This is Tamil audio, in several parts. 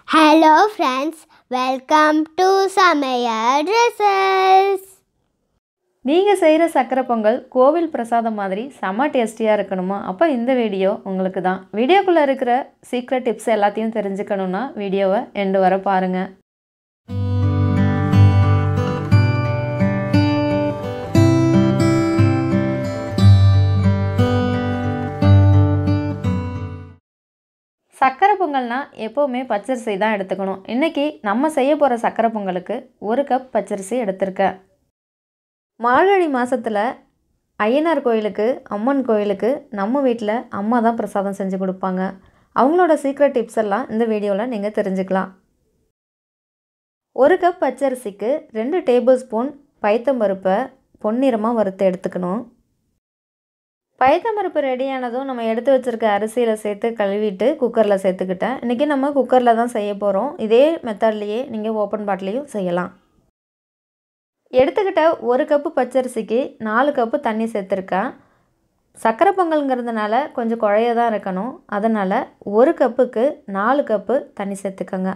hello friends welcome to Samayal results நீங்கள் செய்கிற சக்கரை பொங்கல் கோவில் பிரசாதம் மாதிரி செம்ம டேஸ்டியாக இருக்கணுமா அப்போ இந்த வீடியோ உங்களுக்கு தான் வீடியோக்குள்ளே இருக்கிற சீக்ரெட் டிப்ஸ் எல்லாத்தையும் தெரிஞ்சுக்கணுன்னா வீடியோவை எண்டு வர பாருங்கள் சக்கரை பொங்கல்னால் எப்போவுமே பச்சரிசி தான் எடுத்துக்கணும் இன்றைக்கி நம்ம செய்ய போகிற சக்கரை பொங்கலுக்கு ஒரு கப் பச்சரிசி எடுத்திருக்கேன் மார்கழி மாதத்தில் ஐயனார் கோயிலுக்கு அம்மன் கோயிலுக்கு நம்ம வீட்டில் அம்மா தான் பிரசாதம் செஞ்சு கொடுப்பாங்க அவங்களோட சீக்ரெட் டிப்ஸ் எல்லாம் இந்த வீடியோவில் நீங்கள் தெரிஞ்சுக்கலாம் ஒரு கப் பச்சரிசிக்கு ரெண்டு டேபிள் ஸ்பூன் பைத்தம்பருப்பை பொன்னிறமாக வறுத்து எடுத்துக்கணும் பயத்தம்பருப்பு ரெடியானதும் நம்ம எடுத்து வச்சுருக்க அரிசியில் சேர்த்து கழுவிட்டு குக்கரில் சேர்த்துக்கிட்டேன் இன்றைக்கி நம்ம குக்கரில் தான் செய்ய போகிறோம் இதே மெத்தட்லேயே நீங்கள் ஓப்பன் பாட்லேயும் செய்யலாம் எடுத்துக்கிட்ட ஒரு கப்பு பச்சரிசிக்கு நாலு கப்பு தண்ணி சேர்த்துருக்கேன் சக்கரை பொங்கலுங்கிறதுனால கொஞ்சம் குழைய தான் இருக்கணும் அதனால் ஒரு கப்புக்கு நாலு கப்பு தண்ணி சேர்த்துக்கோங்க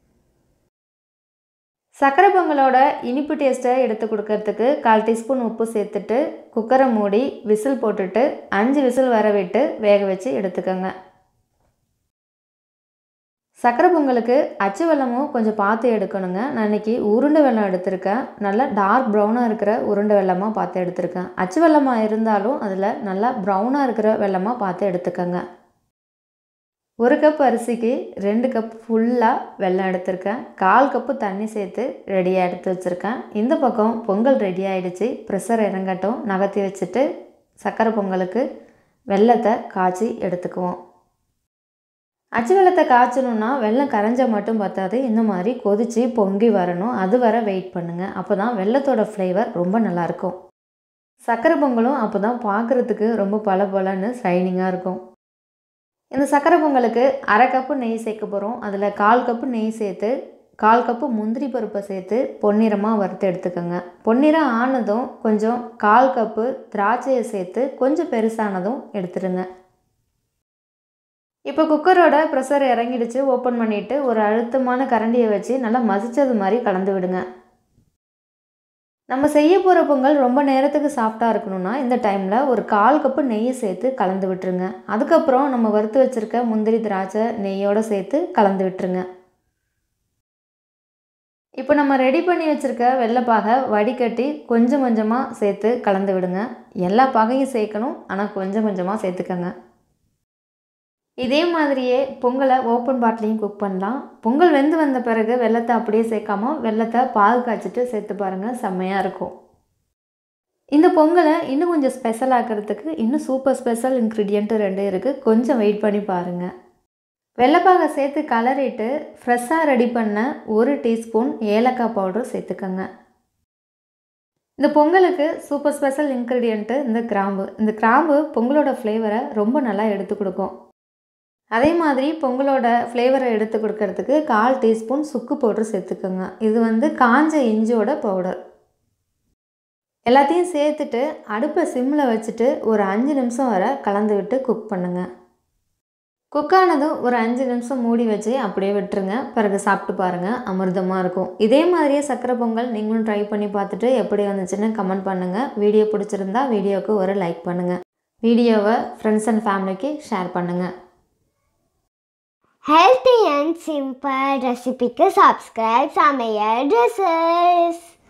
சக்கரை பொங்கலோட இனிப்பு டேஸ்ட்டை எடுத்து கொடுக்கறதுக்கு கால் டீஸ்பூன் உப்பு சேர்த்துட்டு குக்கரை மூடி விசில் போட்டுட்டு அஞ்சு விசில் வர விட்டு வேக வச்சு எடுத்துக்கோங்க சக்கரை பொங்கலுக்கு அச்சு வெல்லமும் கொஞ்சம் பார்த்து எடுக்கணுங்க நான் இன்றைக்கி உருண்டை வெல்லம் எடுத்திருக்கேன் நல்லா டார்க் ப்ரௌனாக இருக்கிற உருண்டை வெல்லமாக பார்த்து எடுத்திருக்கேன் அச்சு வெல்லமாக இருந்தாலும் அதில் நல்லா ப்ரௌனாக இருக்கிற வெல்லமாக பார்த்து எடுத்துக்கோங்க ஒரு கப் அரிசிக்கு ரெண்டு கப் ஃபுல்லாக வெல்லம் எடுத்திருக்கேன் கால் கப்பு தண்ணி சேர்த்து ரெடியாக எடுத்து வச்சுருக்கேன் இந்த பக்கம் பொங்கல் ரெடி ஆகிடுச்சு ப்ரெஷர் இறங்கட்டும் நகர்த்தி வச்சுட்டு சக்கரை பொங்கலுக்கு வெள்ளத்தை காய்ச்சி எடுத்துக்குவோம் அச்சு வெள்ளத்தை காய்ச்சணுன்னா வெள்ளம் கரைஞ்சா மட்டும் பத்தாது இந்த மாதிரி கொதித்து பொங்கி வரணும் அது வர வெயிட் பண்ணுங்கள் அப்போ தான் வெள்ளத்தோட ஃப்ளேவர் ரொம்ப நல்லாயிருக்கும் சக்கரை பொங்கலும் அப்போ தான் பார்க்குறதுக்கு ரொம்ப பல பலன்னு ஷைனிங்காக இருக்கும் இந்த சக்கரை பொங்கலுக்கு அரை கப்பு நெய் சேர்க்க போகிறோம் அதில் கால் கப்பு நெய் சேர்த்து கால் கப்பு முந்திரி பருப்பை சேர்த்து பொன்னிறமாக வறுத்து எடுத்துக்கோங்க பொன்னிறம் ஆனதும் கொஞ்சம் கால் கப்பு திராட்சையை சேர்த்து கொஞ்சம் பெருசானதும் எடுத்துருங்க இப்போ குக்கரோட ப்ரெஷர் இறங்கிடுச்சு ஓப்பன் பண்ணிவிட்டு ஒரு அழுத்தமான கரண்டியை வச்சு நல்லா மசித்தது மாதிரி கலந்து விடுங்க நம்ம செய்ய போகிற பொங்கல் ரொம்ப நேரத்துக்கு சாஃப்டாக இருக்கணும்னா இந்த டைமில் ஒரு கால் கப்பு நெய்யை சேர்த்து கலந்து விட்டுருங்க அதுக்கப்புறம் நம்ம வறுத்து வச்சுருக்க முந்திரி திராட்சை நெய்யோடு சேர்த்து கலந்து விட்டுருங்க இப்போ நம்ம ரெடி பண்ணி வச்சுருக்க வெள்ளைப்பாகை வடிகட்டி கொஞ்சம் கொஞ்சமாக சேர்த்து கலந்து விடுங்க எல்லா பாகையும் சேர்க்கணும் ஆனால் கொஞ்சம் கொஞ்சமாக சேர்த்துக்கோங்க இதே மாதிரியே பொங்கலை ஓப்பன் பாட்டிலையும் குக் பண்ணலாம் பொங்கல் வெந்து வந்த பிறகு வெள்ளத்தை அப்படியே சேர்க்காம வெள்ளத்தை பாகு காய்ச்சிட்டு சேர்த்து பாருங்கள் செம்மையாக இருக்கும் இந்த பொங்கலை இன்னும் கொஞ்சம் ஸ்பெஷல் ஆக்கிறதுக்கு இன்னும் சூப்பர் ஸ்பெஷல் இன்க்ரீடியண்ட்டு ரெண்டு இருக்குது கொஞ்சம் வெயிட் பண்ணி பாருங்கள் வெள்ளைப்பாகை சேர்த்து கலரிட்டு ஃப்ரெஷ்ஷாக ரெடி பண்ண ஒரு டீஸ்பூன் ஏலக்காய் பவுடர் சேர்த்துக்கோங்க இந்த பொங்கலுக்கு சூப்பர் ஸ்பெஷல் இன்க்ரீடியண்ட்டு இந்த கிராம்பு இந்த கிராம்பு பொங்கலோட ஃப்ளேவரை ரொம்ப நல்லா எடுத்து கொடுக்கும் அதே மாதிரி பொங்கலோட ஃப்ளேவரை எடுத்து கொடுக்கறதுக்கு கால் டீஸ்பூன் சுக்கு பவுடர் சேர்த்துக்கோங்க இது வந்து காஞ்ச இஞ்சியோட பவுடர் எல்லாத்தையும் சேர்த்துட்டு அடுப்பை சிம்மில் வச்சுட்டு ஒரு அஞ்சு நிமிஷம் வரை கலந்து விட்டு குக் பண்ணுங்கள் குக் ஆனதும் ஒரு அஞ்சு நிமிஷம் மூடி வச்சு அப்படியே விட்டுருங்க பிறகு சாப்பிட்டு பாருங்கள் அமிர்தமாக இருக்கும் இதே மாதிரியே சக்கரை பொங்கல் நீங்களும் ட்ரை பண்ணி பார்த்துட்டு எப்படி வந்துச்சுன்னு கமெண்ட் பண்ணுங்கள் வீடியோ பிடிச்சிருந்தா வீடியோவுக்கு ஒரு லைக் பண்ணுங்கள் வீடியோவை ஃப்ரெண்ட்ஸ் அண்ட் ஃபேமிலிக்கு ஷேர் பண்ணுங்கள் ஹெல்த்தி அண்ட் சிம்பிள் ரெசிபிக்கு சப்ஸ்கிரைப் சமையல் ரிசல்ட்ஸ்